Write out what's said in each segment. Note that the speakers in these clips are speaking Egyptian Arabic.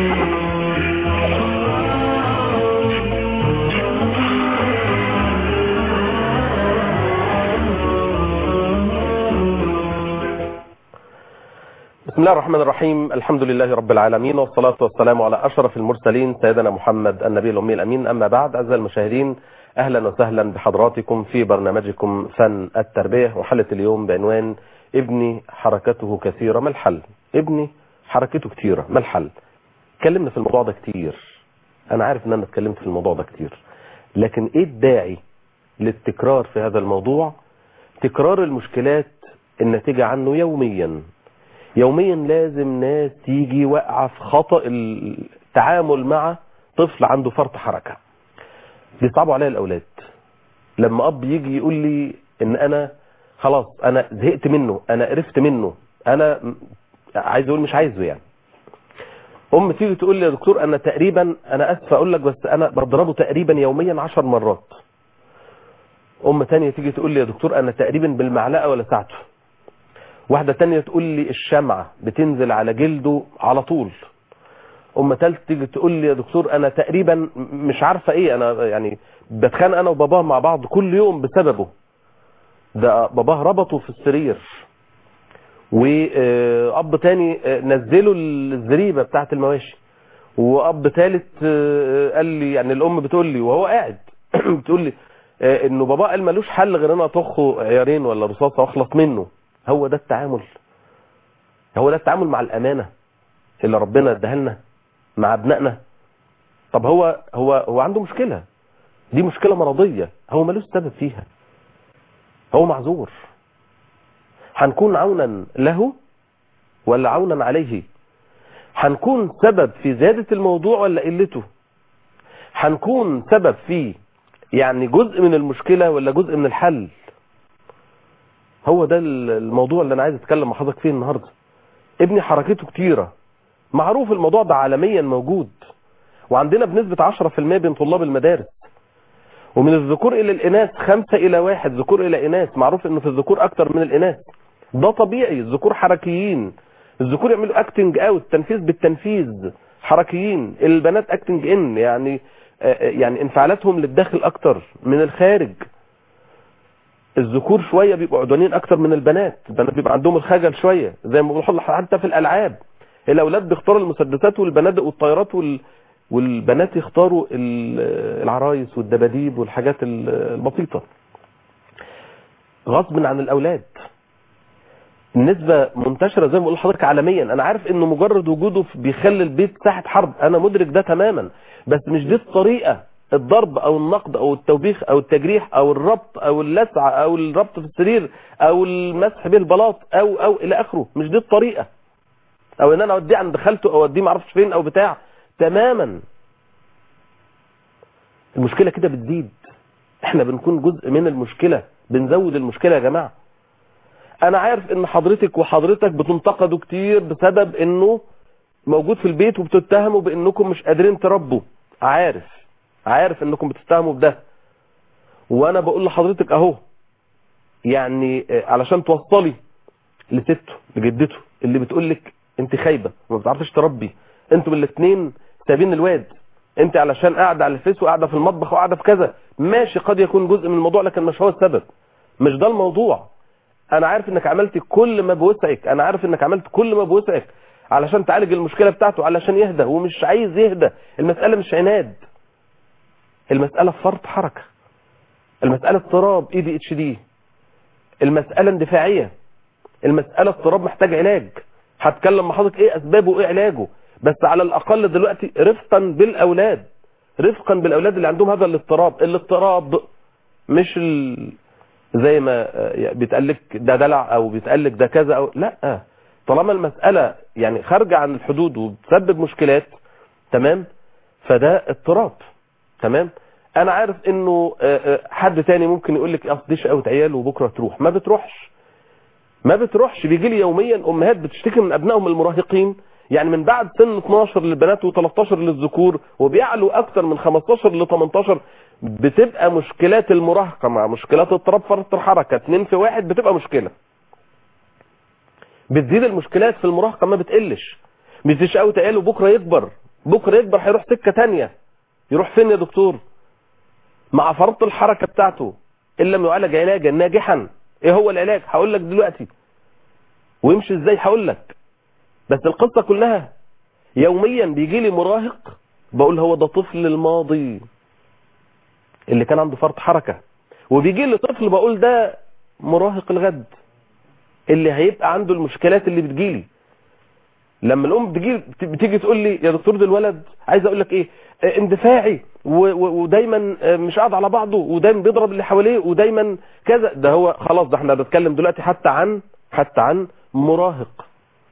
بسم الله الرحمن الرحيم الحمد لله رب العالمين والصلاة والسلام على أشرف المرسلين سيدنا محمد النبي الأمي الأمين أما بعد أعزائي المشاهدين أهلا وسهلا بحضراتكم في برنامجكم فن التربية وحلة اليوم بعنوان ابني حركته كثيرة ما الحل ابني حركته كثيرة ما الحل اتكلمنا في الموضوع ده كتير أنا عارف أن أنا اتكلمت في الموضوع ده كتير لكن إيه الداعي للتكرار في هذا الموضوع تكرار المشكلات الناتجة عنه يوميا يوميا لازم ناس تيجي واقعه في خطأ التعامل مع طفل عنده فرط حركة بيصعبوا عليا الأولاد لما أب يجي يقول لي إن أنا خلاص أنا زهقت منه أنا قرفت منه أنا عايز أقول مش عايزه يعني أم تيجي تقول لي يا دكتور أنا تقريبا أنا أسف أقول لك بس أنا بضربه تقريبا يوميا عشر مرات أم تانية تيجي تقول لي يا دكتور أنا تقريبا بالمعلقة ولا ساعته واحدة تانية تقول لي الشمعة بتنزل على جلده على طول أم تالت تيجي تقول لي يا دكتور أنا تقريبا مش عارفة إيه أنا يعني بتخانق أنا وباباه مع بعض كل يوم بسببه ده باباه ربطه في السرير وأب تاني نزله الزريبة بتاعت المواشي وأب تالت قال لي يعني الأم بتقول لي وهو قاعد بتقول لي إنه باباه قال ملوش حل غير أنا أطخه عيارين ولا رصاصة وأخلص منه هو ده التعامل هو ده التعامل مع الأمانة اللي ربنا اداها لنا مع ابنائنا طب هو هو هو عنده مشكلة دي مشكلة مرضية هو ملوش سبب فيها هو معذور هنكون عونا له ولا عونا عليه هنكون سبب في زيادة الموضوع ولا قلته هنكون سبب في يعني جزء من المشكلة ولا جزء من الحل هو ده الموضوع اللي انا عايز اتكلم مع حضرتك فيه النهارده ابني حركته كتيرة معروف الموضوع ده عالميا موجود وعندنا بنسبة 10% بين طلاب المدارس ومن الذكور الى الاناث خمسة الى واحد ذكور الى اناث معروف انه في الذكور اكتر من الاناث ده طبيعي الذكور حركيين الذكور يعملوا اكتنج اوت تنفيذ بالتنفيذ حركيين البنات اكتنج ان يعني يعني انفعالاتهم للداخل اكتر من الخارج الذكور شوية بيبقوا عدوانيين اكتر من البنات البنات بيبقى عندهم الخجل شوية زي ما بنقول حتى في الالعاب الاولاد بيختاروا المسدسات والبنادق والطيارات وال... والبنات يختاروا العرايس والدباديب والحاجات البسيطة غصب عن الاولاد النسبة منتشرة زي ما بقول لحضرتك عالميا انا عارف انه مجرد وجوده بيخلي البيت ساحة حرب انا مدرك ده تماما بس مش دي الطريقة الضرب او النقد او التوبيخ او التجريح او الربط او اللسعة او الربط في السرير او المسح بالبلاط او او الى اخره مش دي الطريقة او ان انا اوديه عند خالته او اوديه معرفش فين او بتاع تماما المشكلة كده بتزيد احنا بنكون جزء من المشكلة بنزود المشكلة يا جماعة انا عارف ان حضرتك وحضرتك بتنتقدوا كتير بسبب انه موجود في البيت وبتتهموا بانكم مش قادرين تربوا عارف عارف انكم بتتهموا بده وانا بقول لحضرتك اهو يعني علشان توصلي لسته لجدته اللي بتقول لك انت خايبه وما بتعرفش تربي انتوا الاثنين سايبين الواد انت علشان قاعده على الفيس وقاعده في المطبخ وقاعده في كذا ماشي قد يكون جزء من الموضوع لكن مش هو السبب مش ده الموضوع انا عارف انك عملت كل ما بوسعك انا عارف انك عملت كل ما بوسعك علشان تعالج المشكله بتاعته علشان يهدى ومش عايز يهدى المساله مش عناد المسألة فرط حركة المسألة اضطراب اي دي اتش دي المسألة اندفاعية المسألة اضطراب محتاج علاج هتكلم مع حضرتك ايه اسبابه وايه علاجه بس على الاقل دلوقتي رفقا بالاولاد رفقا بالاولاد اللي عندهم هذا الاضطراب الاضطراب مش ال... زي ما بيتقال لك ده دلع او بيتقال لك ده كذا او لا طالما المسألة يعني خارجة عن الحدود وبتسبب مشكلات تمام فده اضطراب تمام انا عارف انه حد تاني ممكن يقول لك اصل دي شقاوه عيال وبكره تروح ما بتروحش ما بتروحش بيجي لي يوميا امهات بتشتكي من ابنائهم المراهقين يعني من بعد سن 12 للبنات و13 للذكور وبيعلوا اكتر من 15 ل 18 بتبقى مشكلات المراهقه مع مشكلات اضطراب فرط الحركه اتنين في واحد بتبقى مشكله بتزيد المشكلات في المراهقه ما بتقلش مش دي شقاوه عيال وبكره يكبر بكره يكبر هيروح سكه تانية يروح فين يا دكتور مع فرط الحركه بتاعته ان لم يعالج علاجا ناجحا ايه هو العلاج هقول لك دلوقتي ويمشي ازاي هقول لك بس القصه كلها يوميا بيجي لي مراهق بقول هو ده طفل الماضي اللي كان عنده فرط حركه وبيجي لي طفل بقول ده مراهق الغد اللي هيبقى عنده المشكلات اللي بتجيلي لما الام بتجي بتيجي تقول لي يا دكتور ده الولد عايز اقول لك ايه آه، اندفاعي و- و- ودايما آه، مش قاعد على بعضه ودايما بيضرب اللي حواليه ودايما كذا ده هو خلاص ده احنا بنتكلم دلوقتي حتى عن حتى عن مراهق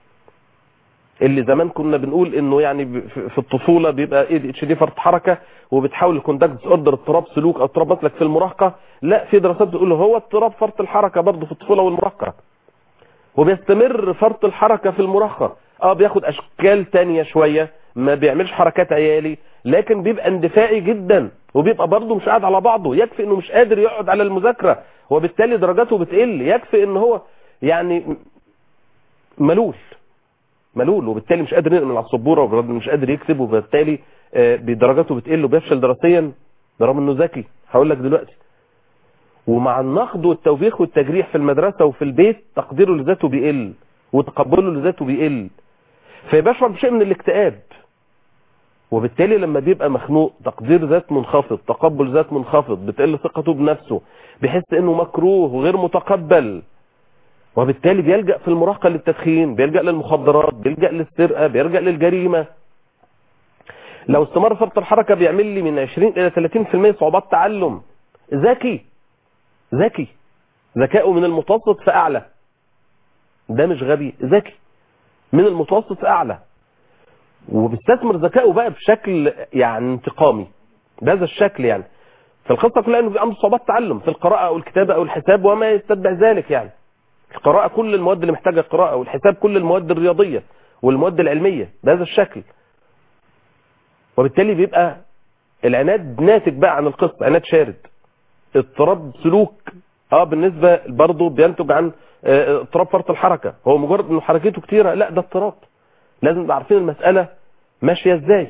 اللي زمان كنا بنقول انه يعني ب- في في الطفوله بيبقى ايه اتش دي فرط حركه وبتحاول الكوندكت اوردر اضطراب سلوك او اضطراب مسلك في المراهقه لا في دراسات بتقول هو اضطراب فرط الحركه برضه في الطفوله والمراهقه وبيستمر فرط الحركه في المراهقه اه بياخد اشكال تانية شويه ما بيعملش حركات عيالي لكن بيبقى اندفاعي جدا وبيبقى برضه مش قاعد على بعضه يكفي انه مش قادر يقعد على المذاكره وبالتالي درجاته بتقل يكفي ان هو يعني ملول ملول وبالتالي مش قادر ينقل من على السبوره ومش قادر يكتب وبالتالي آه، بدرجاته بتقل وبيفشل دراسيا برغم انه ذكي هقول لك دلوقتي ومع النقد والتوبيخ والتجريح في المدرسه وفي البيت تقديره لذاته بيقل وتقبله لذاته بيقل فيبشعر بشيء من الاكتئاب وبالتالي لما بيبقى مخنوق تقدير ذات منخفض تقبل ذات منخفض بتقل ثقته بنفسه بيحس انه مكروه وغير متقبل وبالتالي بيلجأ في المراهقة للتدخين بيلجأ للمخدرات بيلجأ للسرقة بيلجأ للجريمة لو استمر فرط الحركة بيعمل لي من 20 إلى 30% صعوبات تعلم ذكي ذكي ذكائه من المتوسط فأعلى ده مش غبي ذكي من المتوسط فأعلى وبيستثمر ذكائه بقى بشكل يعني انتقامي بهذا الشكل يعني فالقصة كلها انه بيبقى عنده صعوبات تعلم في القراءة او الكتابة او الحساب وما يتبع ذلك يعني القراءة كل المواد اللي محتاجة قراءة والحساب كل المواد الرياضية والمواد العلمية بهذا الشكل وبالتالي بيبقى العناد ناتج بقى عن القصة عناد شارد اضطراب سلوك اه بالنسبة برضه بينتج عن آه، اضطراب فرط الحركة هو مجرد انه حركته كتيرة لا ده اضطراب لازم نبقى عارفين المسألة ماشية ازاي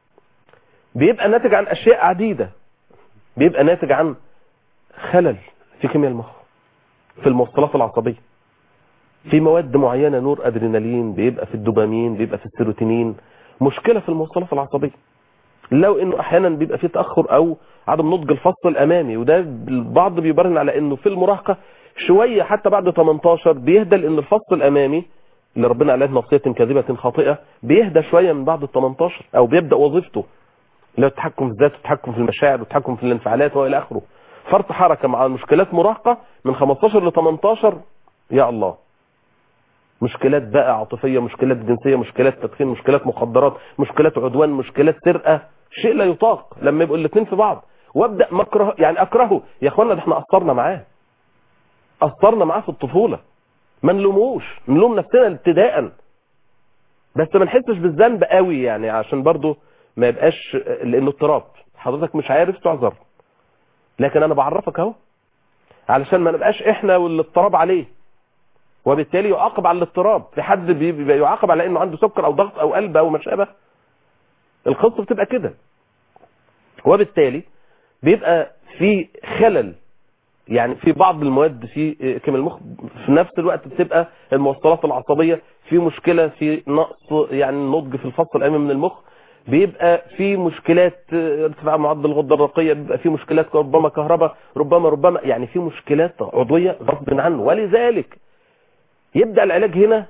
بيبقى ناتج عن اشياء عديدة بيبقى ناتج عن خلل في كيمياء المخ في الموصلات العصبية في مواد معينة نور ادرينالين بيبقى في الدوبامين بيبقى في السيروتونين مشكلة في الموصلات العصبية لو انه احيانا بيبقى في تاخر او عدم نضج الفص الامامي وده البعض بيبرهن على انه في المراهقه شويه حتى بعد 18 بيهدى لان الفص الامامي اللي ربنا قال نصيه كاذبه خاطئه بيهدى شويه من بعد ال 18 او بيبدا وظيفته اللي هو التحكم في الذات والتحكم في المشاعر والتحكم في الانفعالات والى اخره فرط حركه مع مشكلات مراهقه من 15 ل 18 يا الله مشكلات بقى عاطفيه مشكلات جنسيه مشكلات تدخين مشكلات مخدرات مشكلات عدوان مشكلات سرقه شيء لا يطاق لما يبقوا الاثنين في بعض وابدا مكره يعني اكرهه يا اخوانا ده احنا قصرنا معاه قصرنا معاه في الطفوله ما نلوموش نلوم نفسنا ابتداء بس ما نحسش بالذنب قوي يعني عشان برضو ما يبقاش لانه اضطراب حضرتك مش عارف تعذر لكن انا بعرفك اهو علشان ما نبقاش احنا والاضطراب عليه وبالتالي يعاقب على الاضطراب في حد بيبقى يعاقب على انه عنده سكر او ضغط او قلب او ما شابه القصه بتبقى كده وبالتالي بيبقى في خلل يعني في بعض المواد في كيمياء المخ في نفس الوقت بتبقى الموصلات العصبيه في مشكله في نقص يعني نضج في الفص الامامي من المخ بيبقى في مشكلات ارتفاع معدل الغده الرقيه بيبقى في مشكلات ربما كهرباء ربما ربما يعني في مشكلات عضويه غصب عنه ولذلك يبدا العلاج هنا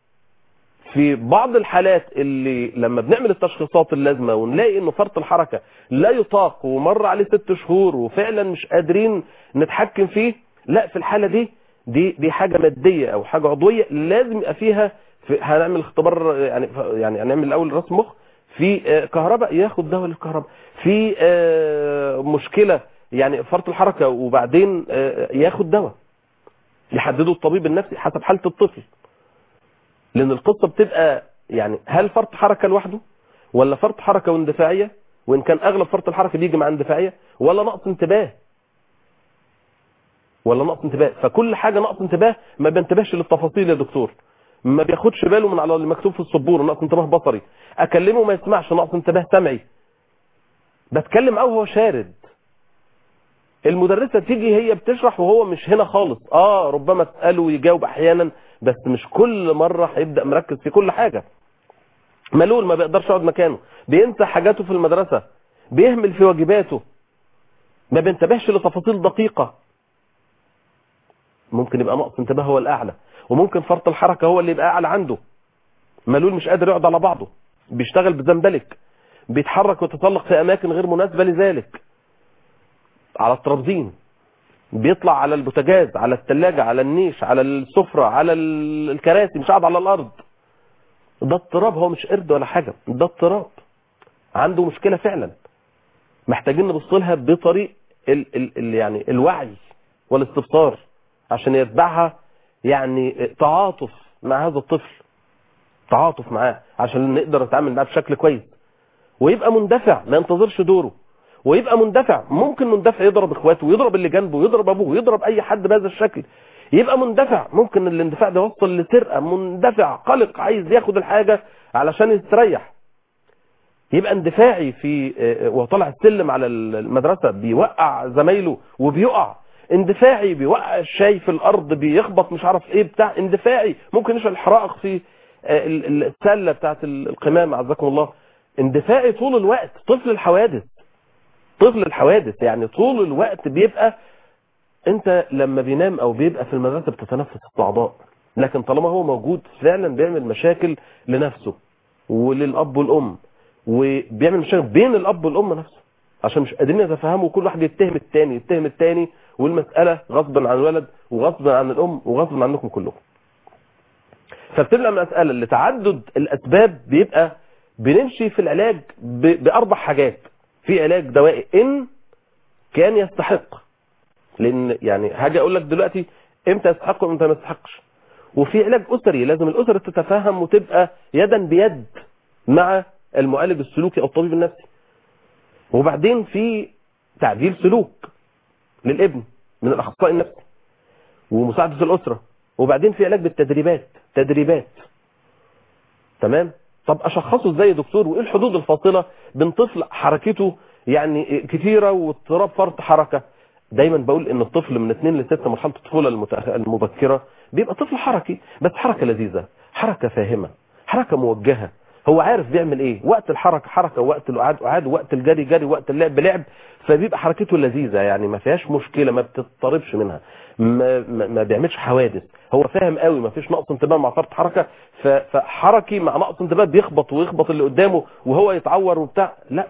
في بعض الحالات اللي لما بنعمل التشخيصات اللازمه ونلاقي انه فرط الحركه لا يطاق ومر عليه ست شهور وفعلا مش قادرين نتحكم فيه لا في الحاله دي دي دي حاجه ماديه او حاجه عضويه لازم يبقى فيها في هنعمل اختبار يعني يعني هنعمل الاول رسم مخ في آه، كهرباء ياخد دواء للكهرباء في آه، مشكله يعني فرط الحركه وبعدين آه، ياخد دواء يحدده الطبيب النفسي حسب حاله الطفل لان القصه بتبقى يعني هل فرط حركه لوحده ولا فرط حركه واندفاعيه وان كان اغلب فرط الحركه بيجي مع اندفاعيه ولا نقص انتباه ولا نقص انتباه فكل حاجه نقص انتباه ما بنتبهش للتفاصيل يا دكتور ما بياخدش باله من على اللي مكتوب في السبوره نقص انتباه بصري اكلمه ما يسمعش نقص انتباه سمعي بتكلم او هو شارد المدرسة تيجي هي بتشرح وهو مش هنا خالص اه ربما تسأله ويجاوب احيانا بس مش كل مرة هيبدأ مركز في كل حاجة ملول ما بيقدرش يقعد مكانه بينسى حاجاته في المدرسة بيهمل في واجباته ما بينتبهش لتفاصيل دقيقة ممكن يبقى نقص انتباه هو الأعلى وممكن فرط الحركة هو اللي يبقى أعلى عنده ملول مش قادر يقعد على بعضه بيشتغل بزنبلك بيتحرك ويتطلق في أماكن غير مناسبة لذلك على الترابزين بيطلع على البوتاجاز على الثلاجة على النيش على السفرة على الكراسي مش قاعد على الأرض ده اضطراب هو مش قرد ولا حاجة ده اضطراب عنده مشكلة فعلا محتاجين نبص لها بطريق ال ال ال يعني الوعي والاستبصار عشان يتبعها يعني تعاطف مع هذا الطفل تعاطف معاه عشان نقدر نتعامل معاه بشكل كويس ويبقى مندفع ما ينتظرش دوره ويبقى مندفع ممكن مندفع يضرب اخواته ويضرب اللي جنبه ويضرب ابوه ويضرب اي حد بهذا الشكل يبقى مندفع ممكن الاندفاع ده يوصل لسرقه مندفع قلق عايز ياخد الحاجه علشان يستريح يبقى اندفاعي في وهو طالع السلم على المدرسه بيوقع زمايله وبيقع اندفاعي بيوقع الشاي في الارض بيخبط مش عارف ايه بتاع اندفاعي ممكن يشعل حرائق في السله بتاعت القمامه عزكم الله اندفاعي طول الوقت طفل الحوادث طفل الحوادث يعني طول الوقت بيبقى انت لما بينام او بيبقى في المدرسه بتتنفس الصعداء لكن طالما هو موجود فعلا بيعمل مشاكل لنفسه وللاب والام وبيعمل مشاكل بين الاب والام نفسه عشان مش قادرين يتفهموا كل واحد يتهم التاني يتهم التاني والمساله غصبا عن الولد وغصبا عن الام وغصبا عنكم كلكم فبتبقى المساله لتعدد الاسباب بيبقى بنمشي في العلاج باربع حاجات في علاج دوائي ان كان يستحق لان يعني هاجي اقول لك دلوقتي امتى يستحق وامتى ما يستحقش وفي علاج اسري لازم الاسره تتفاهم وتبقى يدا بيد مع المعالج السلوكي او الطبيب النفسي وبعدين في تعديل سلوك للابن من الاخصائي النفسي ومساعده الاسره وبعدين في علاج بالتدريبات تدريبات تمام طب اشخصه ازاي يا دكتور وايه الحدود الفاصله بين طفل حركته يعني كتيره واضطراب فرط حركه دايما بقول ان الطفل من 2 ل 6 مرحله الطفوله المبكره بيبقى طفل حركي بس حركه لذيذه حركه فاهمه حركه موجهه هو عارف بيعمل ايه وقت الحركه حركه وقت القعاد قعاد وقت الجري جري وقت اللعب لعب فبيبقى حركته لذيذه يعني ما فيهاش مشكله ما بتضطربش منها ما, ما, ما بيعملش حوادث هو فاهم قوي ما فيش نقص انتباه مع فرط حركه فحركي مع نقص انتباه بيخبط ويخبط اللي قدامه وهو يتعور وبتاع لا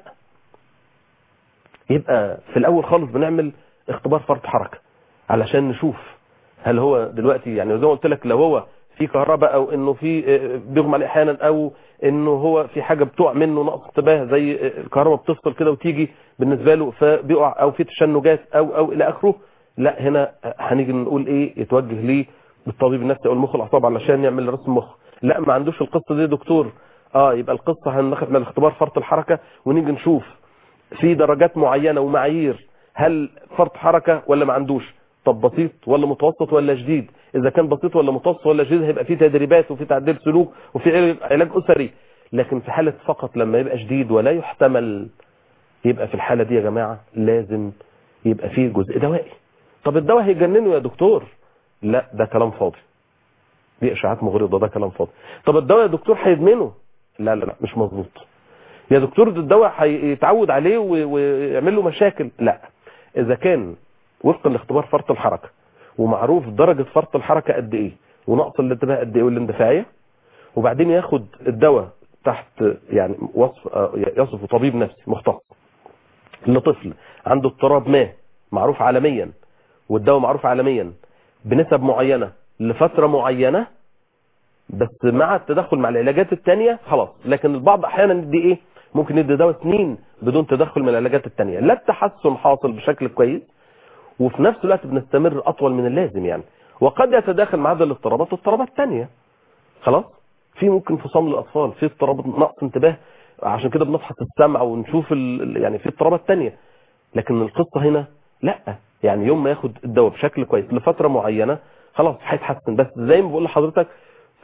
يبقى في الاول خالص بنعمل اختبار فرط حركه علشان نشوف هل هو دلوقتي يعني زي ما قلت لك لو هو في كهرباء او انه في بيغمى عليه احيانا او انه هو في حاجه بتقع منه نقص انتباه زي الكهرباء بتفصل كده وتيجي بالنسبه له فبيقع او في تشنجات او او الى اخره لا هنا هنيجي نقول ايه يتوجه ليه الطبيب النفسي او المخ والاعصاب علشان يعمل رسم مخ لا ما عندوش القصه دي دكتور اه يبقى القصه هناخد من الاختبار فرط الحركه ونيجي نشوف في درجات معينه ومعايير هل فرط حركه ولا ما عندوش طب بسيط ولا متوسط ولا شديد اذا كان بسيط ولا متوسط ولا شديد هيبقى في تدريبات وفي تعديل سلوك وفي علاج اسري لكن في حاله فقط لما يبقى شديد ولا يحتمل يبقى في الحاله دي يا جماعه لازم يبقى فيه جزء دوائي طب الدواء هيجننه يا دكتور لا ده كلام فاضي دي اشاعات مغرضه ده كلام فاضي طب الدواء يا دكتور هيدمنه لا لا لا مش مظبوط يا دكتور ده الدواء هيتعود عليه ويعمل له مشاكل لا اذا كان وفقا لاختبار فرط الحركه ومعروف درجه فرط الحركه قد ايه ونقص الانتباه قد ايه والاندفاعيه وبعدين ياخد الدواء تحت يعني وصف يصفه طبيب نفسي مختص لطفل عنده اضطراب ما معروف عالميا والدواء معروف عالميا بنسب معينه لفتره معينه بس مع التدخل مع العلاجات الثانيه خلاص لكن البعض احيانا يدي ايه ممكن يدي دواء سنين بدون تدخل من العلاجات الثانيه لا التحسن حاصل بشكل كويس وفي نفس الوقت بنستمر اطول من اللازم يعني وقد يتداخل مع هذه الاضطرابات اضطرابات ثانيه خلاص في ممكن انفصام للاطفال في اضطرابات نقص انتباه عشان كده بنفحص السمع ونشوف ال... يعني في اضطرابات ثانيه لكن القصه هنا لا يعني يوم ما ياخد الدواء بشكل كويس لفتره معينه خلاص هيتحسن بس زي ما بقول لحضرتك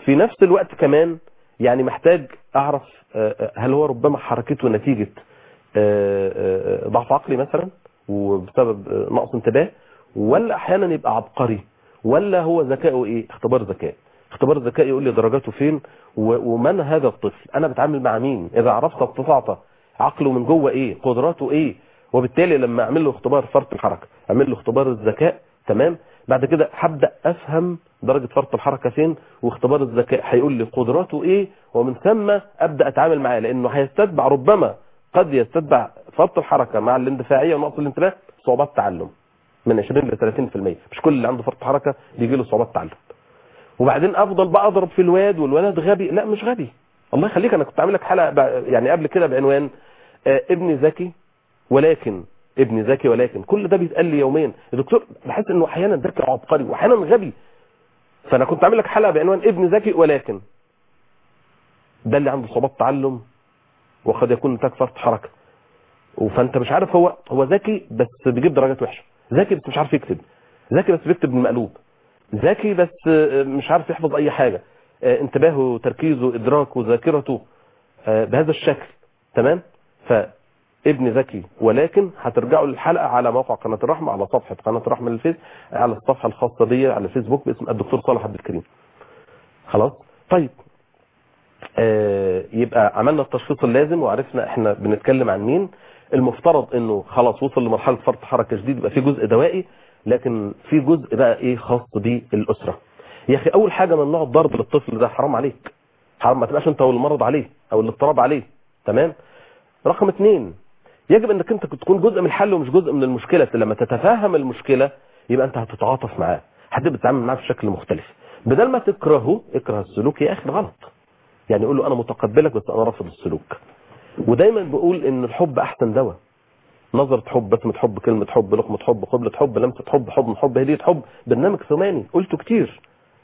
في نفس الوقت كمان يعني محتاج اعرف آه، آه، هل هو ربما حركته نتيجة آه، آه، ضعف عقلي مثلا وبسبب آه، نقص انتباه ولا احيانا يبقى عبقري ولا هو ذكائه ايه اختبار ذكاء اختبار الذكاء يقول لي درجاته فين و- ومن هذا الطفل انا بتعامل مع مين اذا عرفت استطعت عقله من جوه ايه قدراته ايه وبالتالي لما اعمل له اختبار فرط الحركه اعمل له اختبار الذكاء تمام بعد كده هبدا افهم درجه فرط الحركه فين واختبار الذكاء هيقول لي قدراته ايه ومن ثم ابدا اتعامل معاه لانه هيستتبع ربما قد يستتبع فرط الحركه مع الاندفاعيه ونقص الانتباه صعوبات تعلم من 20 ل 30% مش كل اللي عنده فرط حركه بيجي له صعوبات تعلم وبعدين افضل بقى اضرب في الواد والولد غبي لا مش غبي الله يخليك انا كنت عامل لك حلقه بقى- يعني قبل كده بعنوان آه، ابني ذكي ولكن ابني ذكي ولكن كل ده بيتقال لي يوميا يا دكتور بحس انه احيانا ذكي عبقري واحيانا غبي فانا كنت عامل لك حلقه بعنوان ابني ذكي ولكن ده اللي عنده صعوبات تعلم وقد يكون نتاج فرط حركه فانت مش عارف هو هو ذكي بس بيجيب درجات وحشه ذكي بس مش عارف يكتب ذكي بس بيكتب بالمقلوب ذكي بس آه، مش عارف يحفظ اي حاجه آه، انتباهه تركيزه ادراكه ذاكرته آه، بهذا الشكل تمام فابن ذكي ولكن هترجعوا للحلقه على موقع قناه الرحمه على صفحه قناه الرحمه للفيس على الصفحه الخاصه بي على الفيسبوك باسم الدكتور صالح عبد الكريم خلاص طيب آه، يبقى عملنا التشخيص اللازم وعرفنا احنا بنتكلم عن مين المفترض انه خلاص وصل لمرحله فرط حركه شديد يبقى في جزء دوائي لكن في جزء بقى ايه خاص بالاسره يا اخي اول حاجه ممنوع الضرب للطفل ده حرام عليك حرام ما تبقاش انت هو المرض عليه او الاضطراب عليه تمام رقم اثنين يجب انك انت تكون جزء من الحل ومش جزء من المشكله لما تتفهم المشكله يبقى انت هتتعاطف معاه هتبقى تتعامل معاه بشكل مختلف بدل ما تكرهه اكره السلوك يا اخي غلط يعني قول له انا متقبلك بس انا رافض السلوك ودايما بقول ان الحب احسن دواء نظرة حب بسمة حب كلمة حب لقمة حب قبلة حب لمسة حب حضن حب هدية حب برنامج ثماني قلته كتير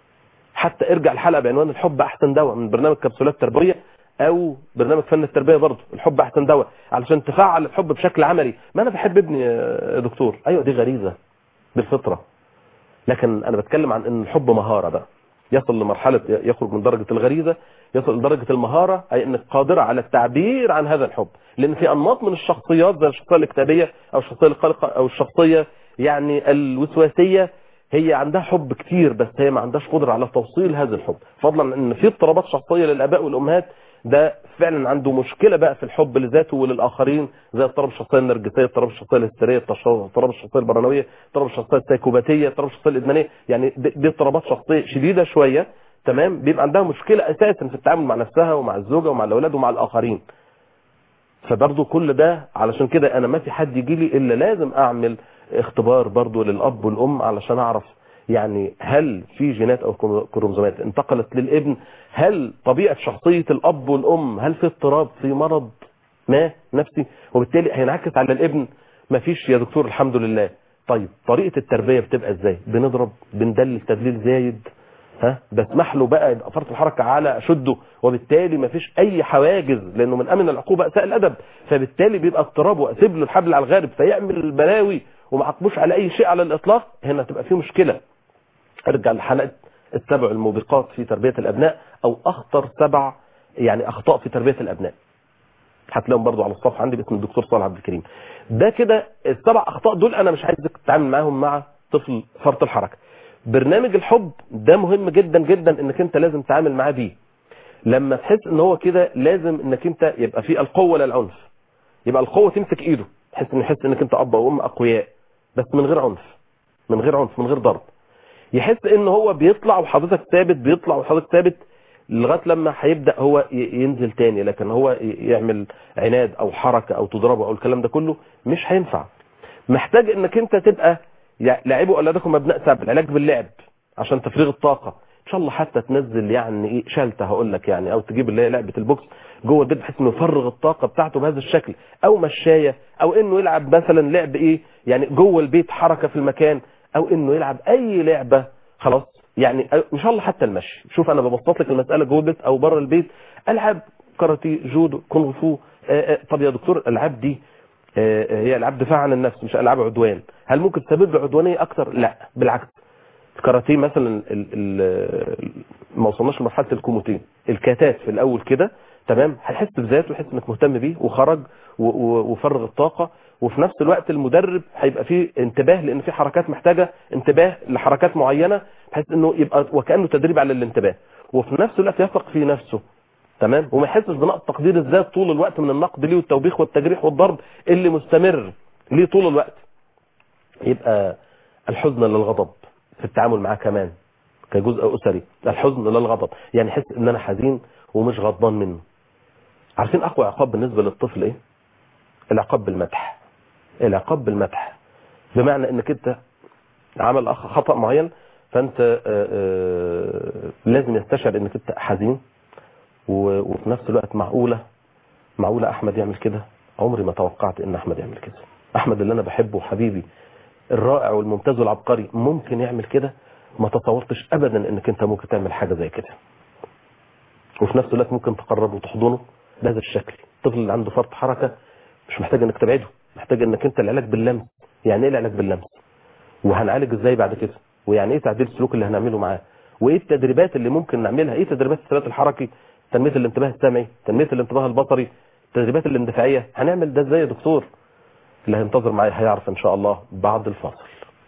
حتى ارجع الحلقة بعنوان الحب احسن دواء من برنامج كبسولات تربوية او برنامج فن التربية برضه الحب احسن دواء علشان تفعل الحب بشكل عملي ما انا بحب ابني يا دكتور ايوه دي غريزة بالفطرة لكن انا بتكلم عن ان الحب مهارة بقى يصل لمرحلة يخرج من درجة الغريزة يصل لدرجة المهارة أي أنك قادرة على التعبير عن هذا الحب لأن في أنماط من الشخصيات زي الشخصية الاكتئابية أو الشخصية القلقة أو الشخصية يعني الوسواسية هي عندها حب كتير بس هي ما عندهاش قدرة على توصيل هذا الحب فضلا أن في اضطرابات شخصية للآباء والأمهات ده فعلا عنده مشكلة بقى في الحب لذاته وللآخرين زي اضطراب الشخصية النرجسية اضطراب الشخصية الهستيرية اضطراب الشخصية البرانوية اضطراب الشخصية السيكوباتية اضطراب الشخصية الإدمانية يعني دي دي اضطرابات شخصية شديدة شوية تمام بيبقى عندها مشكلة أساسا في التعامل مع نفسها ومع الزوجة ومع الأولاد ومع الآخرين فبرضه كل ده علشان كده أنا ما في حد يجي لي إلا لازم أعمل اختبار برضه للأب والأم علشان أعرف يعني هل في جينات او كروموزومات انتقلت للابن هل طبيعة شخصية الاب والام هل في اضطراب في مرض ما نفسي وبالتالي هينعكس على الابن ما فيش يا دكتور الحمد لله طيب طريقة التربية بتبقى ازاي بنضرب بندلل تدليل زايد ها بسمح له بقى يبقى فرط الحركة على اشده وبالتالي ما فيش اي حواجز لانه من امن العقوبة اساء الادب فبالتالي بيبقى اضطراب واسيب له الحبل على الغارب فيعمل البلاوي وما عقبوش على اي شيء على الاطلاق هنا تبقى في مشكلة ارجع لحلقة السبع الموبقات في تربية الابناء او اخطر سبع يعني اخطاء في تربية الابناء هتلاقيهم برضو على الصفحة عندي باسم الدكتور صالح عبد الكريم ده كده السبع اخطاء دول انا مش عايزك تتعامل معاهم مع طفل فرط الحركة برنامج الحب ده مهم جدا جدا انك انت لازم تتعامل معاه بيه لما تحس ان هو كده لازم انك انت يبقى في القوة للعنف يبقى القوة تمسك ايده تحس انه يحس انك انت اب او ام اقوياء بس من غير عنف من غير عنف من غير ضرب يحس ان هو بيطلع وحضرتك ثابت بيطلع وحضرتك ثابت لغايه لما هيبدا هو ينزل تاني لكن هو يعمل عناد او حركه او تضربه او الكلام ده كله مش هينفع محتاج انك انت تبقى لعبوا اولادكم ابناء سبع العلاج باللعب عشان تفريغ الطاقه ان شاء الله حتى تنزل يعني ايه شالته هقول لك يعني او تجيب اللي هي لعبه البوكس جوه البيت بحيث انه يفرغ الطاقه بتاعته بهذا الشكل او مشايه او انه يلعب مثلا لعب ايه يعني جوه البيت حركه في المكان او انه يلعب اي لعبه خلاص يعني ان شاء الله حتى المشي شوف انا ببسط لك المساله جوه البيت او بره البيت العاب كاراتيه جودو كونغ فو آآ آآ طب يا دكتور الالعاب دي هي العاب دفاع عن النفس مش العاب عدوان هل ممكن تسبب له عدوانيه اكتر لا بالعكس الكاراتيه مثلا ال ال ما وصلناش لمرحله الكوموتين الكاتات في الاول كده تمام هيحس بذاته ويحس انك مهتم بيه وخرج و- و- وفرغ الطاقه وفي نفس الوقت المدرب هيبقى فيه انتباه لان في حركات محتاجه انتباه لحركات معينه بحيث انه يبقى وكانه تدريب على الانتباه وفي نفس الوقت يثق في نفسه تمام وما يحسش بنقص تقدير الذات طول الوقت من النقد ليه والتوبيخ والتجريح والضرب اللي مستمر ليه طول الوقت يبقى الحزن للغضب في التعامل معاه كمان كجزء اسري الحزن للغضب يعني يحس ان انا حزين ومش غضبان منه عارفين اقوى عقاب بالنسبه للطفل ايه العقاب بالمدح العقاب بالمدح بمعنى انك انت عمل اخ خطا معين فانت آه، آه، لازم يستشعر انك انت حزين و- وفي نفس الوقت معقوله معقوله احمد يعمل كده عمري ما توقعت ان احمد يعمل كده احمد اللي انا بحبه وحبيبي الرائع والممتاز والعبقري ممكن يعمل كده ما تصورتش ابدا انك انت ممكن تعمل حاجه زي كده وفي نفس الوقت ممكن تقربه وتحضنه بهذا الشكل الطفل اللي عنده فرط حركه مش محتاج انك تبعده محتاج انك انت العلاج باللمس يعني ايه العلاج باللمس وهنعالج ازاي بعد كده ويعني ايه تعديل السلوك اللي هنعمله معاه وايه التدريبات اللي ممكن نعملها ايه تدريبات الثبات الحركي تنميه الانتباه السمعي تنميه الانتباه البصري التدريبات الاندفاعيه هنعمل ده ازاي يا دكتور اللي هينتظر معايا هيعرف ان شاء الله بعد الفاصل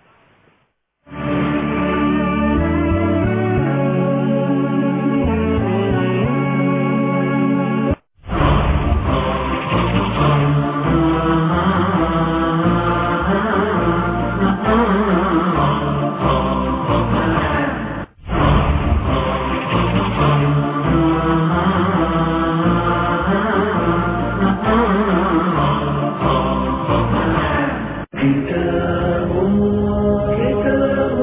كتاب الله كتاب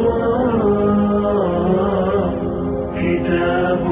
الله كتاب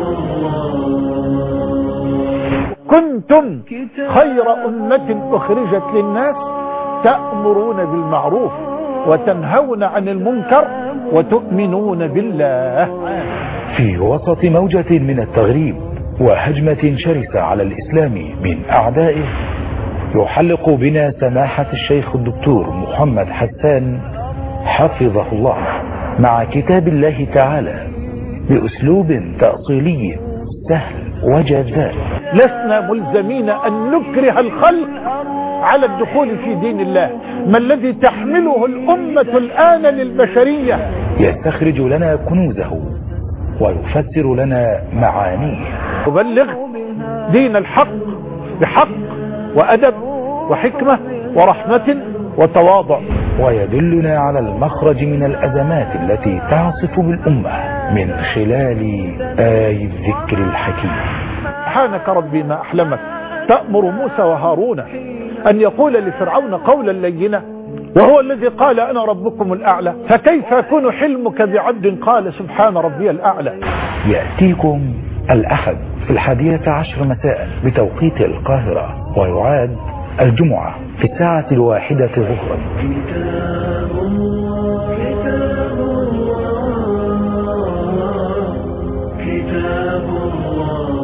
الله كنتم خير أمة أخرجت للناس تأمرون بالمعروف وتنهون عن المنكر وتؤمنون بالله في وسط موجة من التغريب وهجمة شرسة على الإسلام من أعدائه يحلق بنا سماحة الشيخ الدكتور محمد حسان حفظه الله مع كتاب الله تعالى بأسلوب تأصيلي سهل وجذاب لسنا ملزمين أن نكره الخلق على الدخول في دين الله ما الذي تحمله الأمة الآن للبشرية يستخرج لنا كنوزه ويفسر لنا معانيه تبلغ دين الحق بحق وأدب وحكمة ورحمة وتواضع ويدلنا على المخرج من الأزمات التي تعصف بالأمة من خلال آي الذكر الحكيم سبحانك ربي ما أحلمك تأمر موسى وهارون أن يقول لفرعون قولا لينا وهو الذي قال أنا ربكم الأعلى فكيف يكون حلمك بعبد قال سبحان ربي الأعلى يأتيكم الأحد في الحادية عشر مساء بتوقيت القاهرة ويعاد الجمعة في الساعة الواحدة ظهرا كتاب الله كتاب الله كتاب الله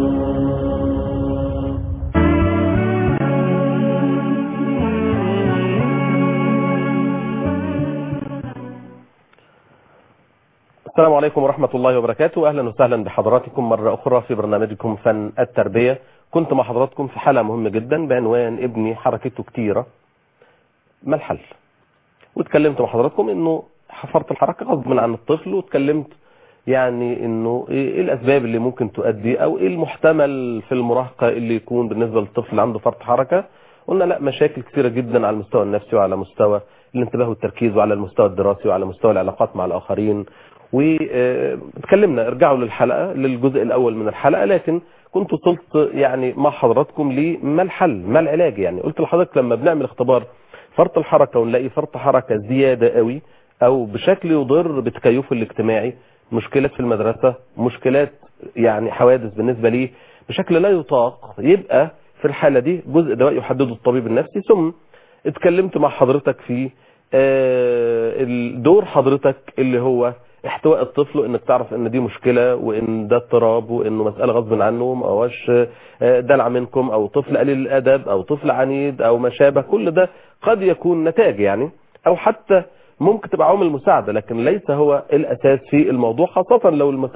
السلام عليكم ورحمة الله وبركاته أهلا وسهلا بحضراتكم مرة أخرى في برنامجكم فن التربية كنت مع حضراتكم في حلقة مهمة جدا بعنوان ابني حركته كتيرة ما الحل واتكلمت مع حضراتكم انه حفرت الحركة غصب عن الطفل واتكلمت يعني انه ايه الاسباب اللي ممكن تؤدي او ايه المحتمل في المراهقة اللي يكون بالنسبة للطفل اللي عنده فرط حركة قلنا لا مشاكل كثيرة جدا على المستوى النفسي وعلى مستوى الانتباه والتركيز وعلى المستوى الدراسي وعلى مستوى العلاقات مع الاخرين واتكلمنا ارجعوا للحلقة للجزء الاول من الحلقة لكن كنت وصلت يعني مع حضراتكم لما الحل ما العلاج يعني قلت لحضرتك لما بنعمل اختبار فرط الحركة ونلاقي فرط حركة زيادة قوي او بشكل يضر بتكيفه الاجتماعي مشكلات في المدرسة مشكلات يعني حوادث بالنسبة ليه بشكل لا يطاق يبقى في الحالة دي جزء دواء يحدده الطبيب النفسي ثم اتكلمت مع حضرتك في آه، الدور حضرتك اللي هو احتواء الطفل انك تعرف ان دي مشكلة وان ده اضطراب وانه مسألة غصب عنه ما هوش آه، دلع منكم او طفل قليل الادب او طفل عنيد او ما شابه كل ده قد يكون نتاج يعني او حتى ممكن تبقى عوامل مساعدة لكن ليس هو الاساس في الموضوع خاصة لو المسألة